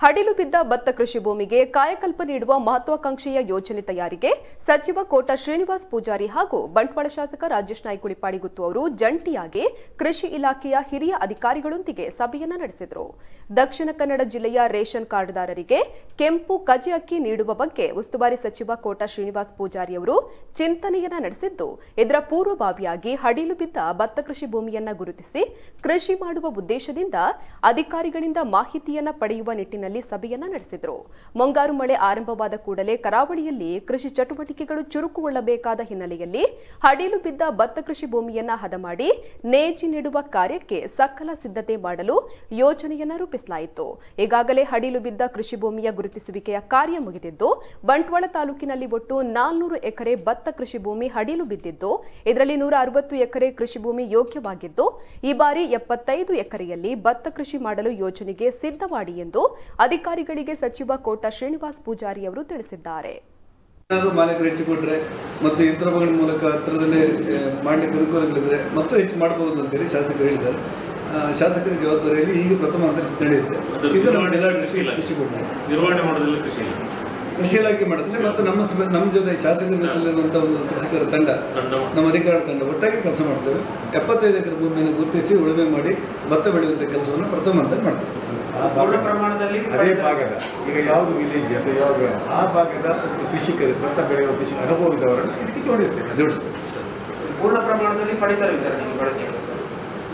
ಹಡಿಲು ಬಿದ್ದ ಭತ್ತ ಕೃಷಿ ಭೂಮಿಗೆ ಕಾಯಕಲ್ಪ ನೀಡುವ ಮಹತ್ವಾಕಾಂಕ್ಷೆಯ ಯೋಜನೆ ತಯಾರಿಗೆ ಸಚಿವ ಕೋಟ ಶ್ರೀನಿವಾಸ್ ಪೂಜಾರಿ ಹಾಗೂ ಬಂಟ್ವಾಳ ಶಾಸಕ ರಾಜೇಶ್ ನಾಯ್ಕ ಗುಳಿಪಾಡಿಗುತ್ತು ಅವರು ಜಂಟಿಯಾಗಿ ಕೃಷಿ ಇಲಾಖೆಯ ಹಿರಿಯ ಅಧಿಕಾರಿಗಳೊಂದಿಗೆ ಸಭೆಯನ್ನ ನಡೆಸಿದರು ದಕ್ಷಿಣ ಕನ್ನಡ ಜಿಲ್ಲೆಯ ರೇಷನ್ ಕಾರ್ಡ್ದಾರರಿಗೆ ಕೆಂಪು ಕಜೆ ಅಕ್ಕಿ ನೀಡುವ ಬಗ್ಗೆ ಉಸ್ತುವಾರಿ ಸಚಿವ ಕೋಟ ಶ್ರೀನಿವಾಸ್ ಪೂಜಾರಿ ಅವರು ಚಿಂತನೆಯನ್ನ ನಡೆಸಿದ್ದು ಇದರ ಪೂರ್ವಭಾವಿಯಾಗಿ ಹಡಿಲು ಬಿದ್ದ ಭತ್ತ ಕೃಷಿ ಭೂಮಿಯನ್ನ ಗುರುತಿಸಿ ಕೃಷಿ ಮಾಡುವ ಉದ್ದೇಶದಿಂದ ಅಧಿಕಾರಿಗಳಿಂದ ಮಾಹಿತಿಯನ್ನ ಪಡೆಯುವ ನಿಟ್ಟಿನಲ್ಲಿ ಸಭೆಯನ್ನ ನಡೆಸಿದರು ಮುಂಗಾರು ಮಳೆ ಆರಂಭವಾದ ಕೂಡಲೇ ಕರಾವಳಿಯಲ್ಲಿ ಕೃಷಿ ಚಟುವಟಿಕೆಗಳು ಚುರುಕುಗೊಳ್ಳಬೇಕಾದ ಹಿನ್ನೆಲೆಯಲ್ಲಿ ಹಡಿಲು ಬಿದ್ದ ಭತ್ತ ಕೃಷಿ ಭೂಮಿಯನ್ನ ಹದ ಮಾಡಿ ನೇಜಿ ನೆಡುವ ಕಾರ್ಯಕ್ಕೆ ಸಕಲ ಸಿದ್ಧತೆ ಮಾಡಲು ಯೋಜನೆಯನ್ನ ರೂಪಿಸಲಾಯಿತು ಈಗಾಗಲೇ ಹಡಿಲು ಬಿದ್ದ ಕೃಷಿ ಭೂಮಿಯ ಗುರುತಿಸುವಿಕೆಯ ಕಾರ್ಯ ಮುಗಿದಿದ್ದು ಬಂಟ್ವಾಳ ತಾಲೂಕಿನಲ್ಲಿ ಒಟ್ಟು ನಾಲ್ನೂರು ಎಕರೆ ಭತ್ತ ಕೃಷಿ ಭೂಮಿ ಹಡಿಲು ಬಿದ್ದಿದ್ದು ಇದರಲ್ಲಿ ನೂರ ಅರವತ್ತು ಎಕರೆ ಕೃಷಿ ಭೂಮಿ ಯೋಗ್ಯವಾಗಿದ್ದು ಈ ಬಾರಿ ಎಪ್ಪತ್ತೈದು ಎಕರೆಯಲ್ಲಿ ಭತ್ತ ಕೃಷಿ ಮಾಡಲು ಯೋಜನೆಗೆ ಸಿದ್ಧವಾಡಿ ಎಂದು ಅಧಿಕಾರಿಗಳಿಗೆ ಸಚಿವ ಕೋಟ ಶ್ರೀನಿವಾಸ್ ಪೂಜಾರಿ ಅವರು ತಿಳಿಸಿದ್ದಾರೆ ಏನಾದರೂ ಮಾಲೀಕರು ಹೆಚ್ಚು ಕೊಟ್ಟರೆ ಮತ್ತು ಯಂತ್ರಗಳ ಮೂಲಕ ಹತ್ತಿರದಲ್ಲೇ ಆ, ಮಾಡ್ಲಿಕ್ಕೆ ಅನುಕೂಲಗಳಿದ್ರೆ ಮತ್ತು ಹೆಚ್ಚು ಮಾಡಬಹುದು ಅಂತೇಳಿ ಶಾಸಕರು ಹೇಳಿದ್ದಾರೆ ಆ, ಶಾಸಕರ ಜವಾಬ್ದಾರಿಯಲ್ಲಿ ಈಗ ಪ್ರಥಮ ಹಂತ ನಡೆಯುತ್ತೆ ಇದು ನಮ್ಮ ಜಿಲ್ಲಾಡಳಿತ ಖುಷಿ ಕೊಟ್ಟಿದೆ ನಿರ್ವಹಣೆ ಮಾಡೋದಿಲ್ಲ ಕೃಷಿ ಇಲ್ಲ. ಕೃಷಿ ಇಲಾಖೆ ಮಾಡುತ್ತೆ ಮತ್ತು ನಮ್ಮ ಸಭೆ ನಮ್ಮ ಜೊತೆ ಶಾಸಕರ ಜೊತೆಲಿರುವಂಥ ಒಂದು ಕೃಷಿಕರ ತಂಡ ತಂಡ ನಮ್ಮ ಅಧಿಕಾರ ತಂಡ ಒಟ್ಟಾಗಿ ಕೆಲಸ ಮಾಡ್ತೇವೆ ಎಪ್ಪತ್ತೈದು ಎಕರೆ ಭೂಮಿಯನ್ನು ಗುರುತಿಸಿ ಉಳುಮೆ ಮಾಡಿ ಭತ್ತ ಬೆಳೆಯುವಂಥ ಕೆಲಸವನ್ನು ಪ್ರಥಮ ಹಂತ ಮಾಡ್ತೇವೆ ಆ ಪೂರ್ಣ ಭಾಗದ- ಪ್ರಮಾಣದಲ್ಲಿ ಅದೇ ಭಾಗದ ಈಗ ಯಾವುದು ವಿಲೇಜ್ ಅಥವಾ ಯಾವುದು ಆ ಭಾಗದ ಕೃಷಿಕರು ಭತ್ತ ಬೆಳೆಯುವ ಕೃಷಿ ಅನುಭವವಿದ್ದವರನ್ನು ಇದಕ್ಕೆ ಜೋಡಿಸ್ತೇವೆ ಜೋಡಿಸ್ತೇವೆ ಪೂರ್ಣ ಪ್ರಮಾಣದಲ್ಲಿ ಪಡಿತರ ವಿತರಣೆಗೆ ಬಳಕೆ ಇದೆ ಸರ್.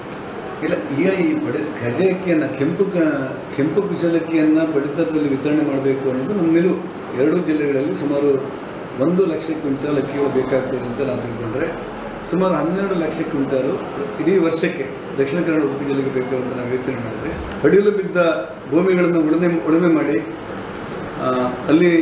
ಇಲ್ಲ ಈಗ ಈ ಪಡೆ ಖಜೆ ಅಕ್ಕಿಯನ್ನು ಕೆಂಪು ಕ- ಕೆಂಪು ಕುಶಲಕ್ಕಿಯನ್ನು ಪಡಿತರದಲ್ಲಿ ವಿತರಣೆ ಮಾಡಬೇಕು ಅನ್ನೋದು ನಮ್ಮ ನಿಲುವು ಎರಡೂ ಜಿಲ್ಲೆಗಳಲ್ಲಿ ಸುಮಾರು ಒಂದು ಲಕ್ಷ ಕ್ವಿಂಟಾಲ್ ಅಕ್ಕಿಗಳು ಬೇಕಾಗ್ತದೆ ಅಂತ ನಾವು ತಿಳ್ಕೊಂಡ್ರೆ ಸುಮಾರು ಹನ್ನೆರಡು ಲಕ್ಷ ಕ್ವಿಂಟಾಲು ಇಡೀ ವರ್ಷಕ್ಕೆ ದಕ್ಷಿಣ ಕನ್ನಡ ಉಡುಪಿ ಜಿಲ್ಲೆಗೆ ಬೇಕು ಅಂತ ನಾವು ಯೋಚನೆ ಮಾಡಿದ್ರೆ ಹಡಿಲು ಬಿದ್ದ ಭೂಮಿಗಳನ್ನು ಉಳುಮೆ ಉಳುಮೆ ಮಾಡಿ ಆ, ಅಲ್ಲಿ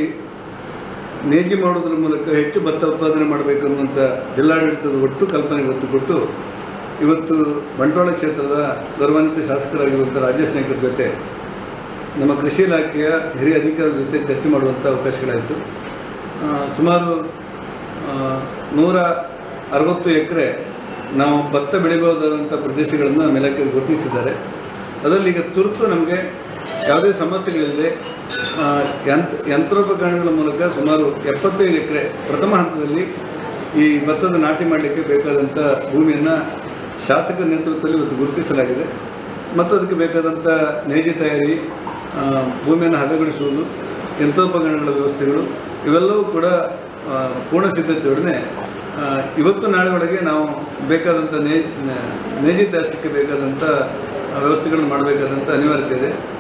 ನೇಜಿ ಮಾಡೋದ್ರ ಮೂಲಕ ಹೆಚ್ಚು ಭತ್ತ ಉತ್ಪಾದನೆ ಮಾಡಬೇಕು ಅನ್ನುವಂಥ ಜಿಲ್ಲಾಡಳಿತದ ಒಟ್ಟು ಕಲ್ಪನೆಗೆ ಒತ್ತು ಕೊಟ್ಟು ಇವತ್ತು ಬಂಟ್ವಾಳ ಕ್ಷೇತ್ರದ ಗೌರವಾನ್ವಿತ ಶಾಸಕರಾಗಿರುವಂಥ ರಾಜೇಶ್ ನಾಯ್ಕರ ಜೊತೆ ನಮ್ಮ ಕೃಷಿ ಇಲಾಖೆಯ ಹಿರಿಯ ಅಧಿಕಾರಿಗಳ ಜೊತೆ ಚರ್ಚೆ ಮಾಡುವಂಥ ಅವಕಾಶಗಳಾಯಿತು ಆ, ಸುಮಾರು ಆ, ನೂರ ಅರವತ್ತು ಎಕರೆ ನಾವು ಭತ್ತ ಬೆಳೆಯಬಹುದಾದಂಥ ಪ್ರದೇಶಗಳನ್ನು ನಮ್ಮ ಇಲಾಖೆಯಲ್ಲಿ ಗುರುತಿಸಿದ್ದಾರೆ ಅದರಲ್ಲಿ ಈಗ ತುರ್ತು ನಮಗೆ ಯಾವುದೇ ಸಮಸ್ಯೆಗಳಿಲ್ಲದೆ ಆ, ಯಂತ್ರ ಯಂತ್ರೋಪಕರಣಗಳ ಮೂಲಕ ಸುಮಾರು ಎಪ್ಪತ್ತೈದು ಎಕರೆ ಪ್ರಥಮ ಹಂತದಲ್ಲಿ ಈ ಭತ್ತದ ನಾಟಿ ಮಾಡಲಿಕ್ಕೆ ಬೇಕಾದಂಥ ಭೂಮಿಯನ್ನು ಶಾಸಕರ ನೇತೃತ್ವದಲ್ಲಿ ಇವತ್ತು ಗುರುತಿಸಲಾಗಿದೆ ಮತ್ತು ಅದಕ್ಕೆ ಬೇಕಾದಂಥ ನೇಜಿ ತಯಾರಿ ಆ, ಭೂಮಿಯನ್ನು ಹದಗೊಳಿಸುವುದು ಯಂತ್ರೋಪಕರಣಗಳ ವ್ಯವಸ್ಥೆಗಳು ಇವೆಲ್ಲವೂ ಕೂಡ ಆ, ಪೂರ್ಣ ಸಿದ್ಧತೆಯೊಡನೆ ಆ, ಇವತ್ತು ನಾಳೆ ಒಳಗೆ ನಾವು ಬೇಕಾದಂಥ ನೇ ನೇಜಿ ತಯಾರಿಸಲಿಕ್ಕೆ ಬೇಕಾದಂಥ ವ್ಯವಸ್ಥೆಗಳನ್ನು ಮಾಡಬೇಕಾದಂಥ ಅನಿವಾರ್ಯತೆ ಇದೆ